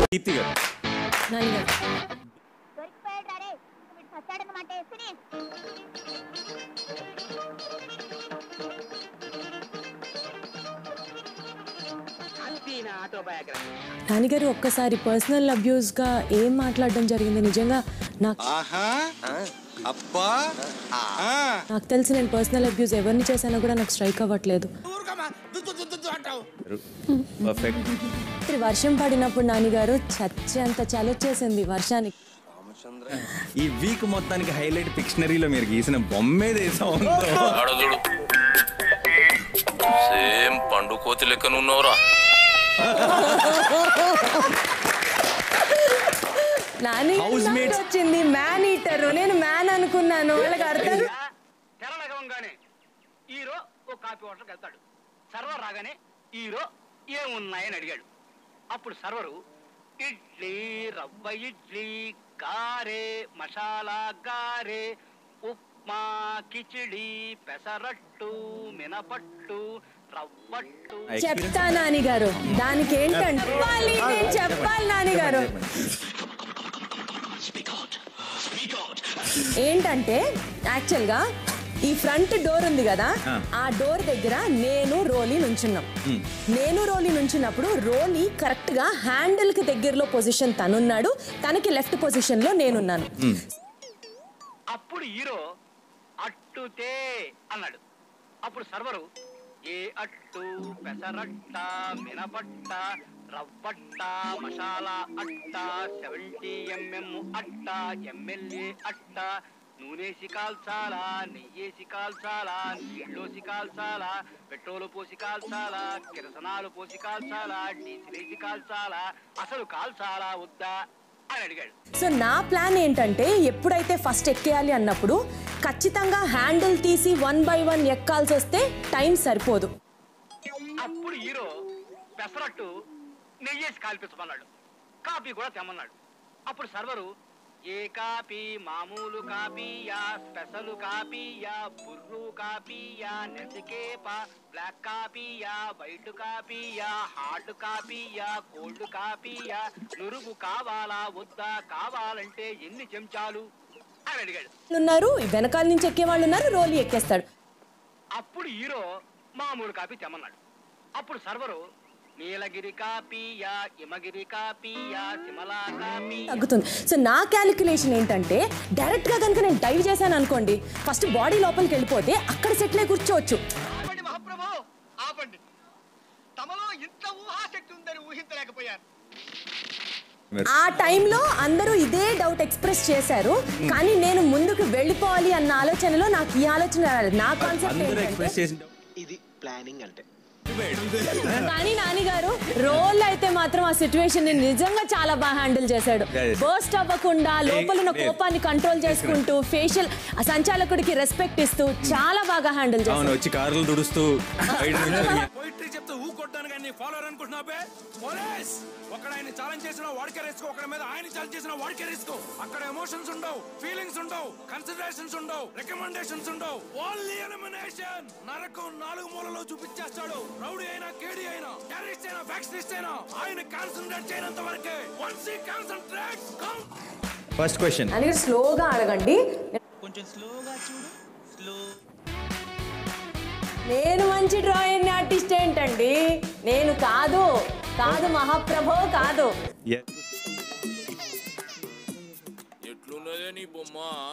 కీర్తి గారు నాన్నగారు దొరికిపోయాడు రే వీడు చచ్చాడనమాట ఫినిష్ నాన్నగారు ఒక్కసారి పర్సనల్ అబ్యూస్గా ఏం మాట్లాడడం జరిగింది నిజంగా నాకు ఆహా అబ్బా ఆ. నాకు తెలిసి నేను పర్సనల్ అబ్యూస్ ఎవరిని చేశానో కూడా నాకు స్ట్రైక్ అవ్వట్లేదు పర్ఫెక్ట్ రాత్రి వర్షం పడినప్పుడు నాన్నగారు చచ్చేంత చలొచ్చేసింది వర్షానికి ఈ వీక్ మొత్తానికి హైలైట్ పిక్షనరీలో మీరు గీసిన బొమ్మే దేశం ఆడదుడు సేమ్ పండు కోతి లెక్కనున్నావురా నాని Housemates. వచ్చింది మ్యాన్ ఈటర్ నేను మ్యాన్ అనుకున్నాను వాళ్ళకి అర్థం తెరలగవంగానే హీరో ఓ కాఫీ హోటల్కి వెళ్తాడు సర్వర్ రాగానే హీరో ఏమున్నాయని అడిగాడు అప్పుడు సర్వరు ఇడ్లీ రవ్వ ఇడ్లీ గారే మసాలా గారే ఉప్మా కిచిడి పెసరట్టు మినపట్టు రవ్వట్టు చెప్తా నాని గారు దానికి ఏంటంటే చెప్పాలి నేను చెప్పాలి నాని గారు ఏంటంటే యాక్చువల్గా ఈ ఫ్రంట్ డోర్ ఉంది కదా ఆ డోర్ దగ్గర నేను రోలీ నుంచున్నాం నేను రోలీ నుంచున్నప్పుడు రోలీ కరెక్ట్ గా హ్యాండిల్ కి దగ్గరలో పొజిషన్ తనున్నాడు తనకి లెఫ్ట్ పొజిషన్ లో నేనున్నాను అప్పుడు హీరో అట్టుతే అన్నాడు అప్పుడు సర్వరు ఏ అట్టు పెసరట్ట మినపట్ట రవ్వట్ట మసాలా అట్ట సెవెంటీ ఎంఎం అట్ట ఎమ్మెల్యే అట్ట నూనెసి కాల్చాలా నెయ్యేసి కాల్చాలా నీళ్ళోసి కాల్చాలా పెట్రోలు పోసి కాల్చాలా కిరసనాలు పోసి కాల్చాలా డీజిలేసి కాల్చాలా అసలు కాల్చాలా వద్దా అని అడిగాడు సో నా ప్లాన్ ఏంటంటే ఎప్పుడైతే ఫస్ట్ ఎక్కేయాలి అన్నప్పుడు ఖచ్చితంగా హ్యాండిల్ తీసి వన్ బై వన్ ఎక్కాల్సి వస్తే టైం సరిపోదు అప్పుడు హీరో పెసరట్టు నెయ్యేసి కాల్పించమన్నాడు కాపీ కూడా తెమ్మన్నాడు అప్పుడు సర్వరు ఏ కాపీ మామూలు కాపీయా స్పెషల్ కాపీయా బుర్రు కాపీయా నెసికేప బ్లాక్ కాపీయా వైట్ కాపీయా హార్డ్ కాపీయా కోల్డ్ కాపీయా నురుగు కావాలా వద్దా కావాలంటే ఎన్ని చెంచాలు అని అడిగాడు ఉన్నారు వెనకాల నుంచి ఎక్కే వాళ్ళు ఉన్నారు రోలీ ఎక్కేస్తాడు అప్పుడు హీరో మామూలు కాపీ తెమ్మన్నాడు అప్పుడు సర్వరు నీలగిరి కాపీయా హిమగిరి కాపీయా సిమలా కాపీ తగ్గుతుంది సో నా క్యాలిక్యులేషన్ ఏంటంటే డైరెక్ట్ గా కనుక నేను డైవ్ చేశాను అనుకోండి ఫస్ట్ బాడీ లోపలికి వెళ్ళిపోతే అక్కడ సెటిల్ అయి కూర్చోవచ్చు ఆపండి మహాప్రభు ఆపండి తమలో ఇంత ఊహాశక్తి ఉందని ఊహించలేకపోయాను ఆ టైంలో అందరూ ఇదే డౌట్ ఎక్స్ప్రెస్ చేశారు కానీ నేను ముందుకు వెళ్ళిపోవాలి అన్న ఆలోచనలో నాకు ఈ ఆలోచన రాలేదు నా కాన్సెప్ట్ అందరూ ఏంటంటే ఎక్స్ప్రెస్ చేసిన ఇది ప్లానింగ్ అంటే కానీ నాని గారు రోల్ అయితే మాత్రం ఆ సిచ్యువేషన్ ని నిజంగా చాలా బాగా హ్యాండిల్ చేశాడు Yes. బర్స్ట్ అవ్వకుండా లోపల ఉన్న లేదు. కోపాన్ని కంట్రోల్ చేసుకుంటూ ఫేషియల్ ఆ సంచాలకుడికి రెస్పెక్ట్ ఇస్తూ చాలా బాగా హ్యాండిల్ అవును చేశాడు వచ్చి కార్లు తుడుస్తూ బయట నుంచి పోయిటరీ చెప్తే ఊ కొట్టాను కానీ ఫాలోవర్ అనుకుంటున్నావే పోలీస్ ఒకడు ఆయన ఛాలెంజ్ చేసిన వాడికే రిస్క్ ఒకరి మీద ఆయన ఛాలెంజ్ చేసిన వాడికే రిస్క్ అక్కడ ఎమోషన్స్ ఉండవు ఫీలింగ్స్ ఉండవు కన్సిడరేషన్స్ ఉండవు రికమెండేషన్స్ ఉండవు ఓన్లీ ఎలిమినేషన్ నరకం నాలుగు మూలలో చూపించేస్తాడు రౌడీ అయినా కేడి అయినా టెర్రరిస్ట్ అయినా ఫ్యాక్షనిస్ట్ అయినా ఆయన కాన్సన్ట్రేట్ చేయనంత వరకే once he concentrate come first question అని స్లోగా అడగండి నేను మంచి డ్రాయింగ్ ఆర్టిస్ట్ ఏంటండి నేను కాదు కాదు మహాప్రభో కాదు ఎట్లున్నదే నీ బొమ్మ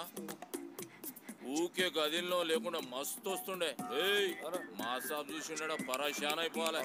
ఊకే గదిలో లేకుండా మస్తు వస్తుండే ఏయ్ మా సాబ్ చూసిండ పరాశాన్ అయిపోవాలి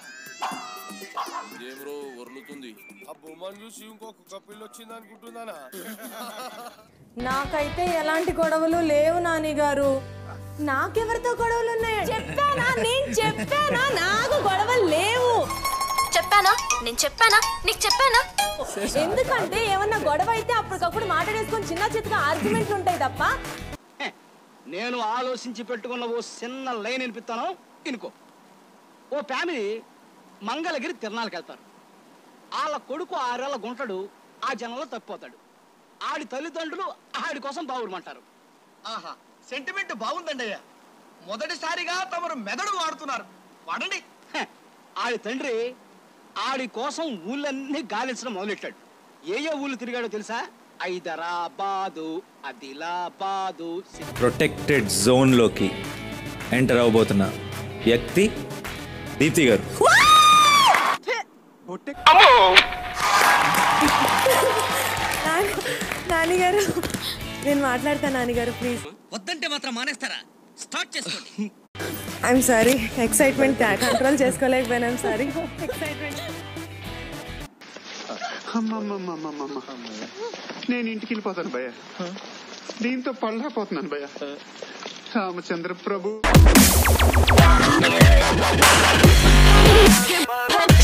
ఏం రో ఒర్లుతుంది ఆ బొమ్మను చూసి ఇంకో కుక్క పిల్ల వచ్చింది అనుకుంటున్నానా నాకైతే ఎలాంటి గొడవలు లేవు నాని గారు నాకెవరితో గొడవలు ఉన్నాయి చెప్పానా నేను చెప్పానా నాకు గొడవలు లేవు చెప్పానా నేను చెప్పానా నీకు చెప్పానా ఎందుకంటే ఏమన్నా గొడవ అయితే అప్పటికప్పుడు మాట్లాడేసుకొని చిన్న చిత్తగా ఆర్గ్యుమెంట్లు ఉంటాయి తప్ప హె, నేను ఆలోచించి పెట్టుకున్న ఓ చిన్న లైన్ వినిపిస్తాను ఇనుకో ఓ ఫ్యామిలీ మంగళగిరి తిరణాలకు వెళ్తారు వాళ్ళ కొడుకు ఆరేళ్ల గుంటడు ఆ జనంలో తప్పిపోతాడు ఆడి తల్లిదండ్రులు ఆడి కోసం బావురమంటారు ఆహా సెంటిమెంట్ బాగుందండి అయ్యా మొదటిసారిగా తమరు మెదడు వాడుతున్నారు వాడండి హె, ఆడి తండ్రి ఆడి కోసం ఊళ్ళన్నీ గాలించడం మొదలెట్టాడు ఏ ఏ ఊళ్ళు తిరిగాడో తెలుసా హైదరాబాదు ఆదిలాబాదు సి- ప్రొటెక్టెడ్ జోన్లోకి ఎంటర్ అవబోతున్న వ్యక్తి దీప్తి గారు నాని- నానిగారు నేను మాట్లాడతా నానిగారు ప్లీజ్ వద్దంటే మాత్రం మానేస్తారా స్టార్ట్ చేసుకోండి ఐఎమ్ సారీ ఎక్సైట్మెంట్ కంట్రోల్ చేసుకోలేకపోయినా సారీ ఎక్సైట్మెంట్ అమ్మమ్మమ్మమ్మమ్మ నేను ఇంటికి వెళ్ళిపోతాను భయ్య దీంతో పళ్ళపోతున్నాను భయ్య రామచంద్ర ప్రభు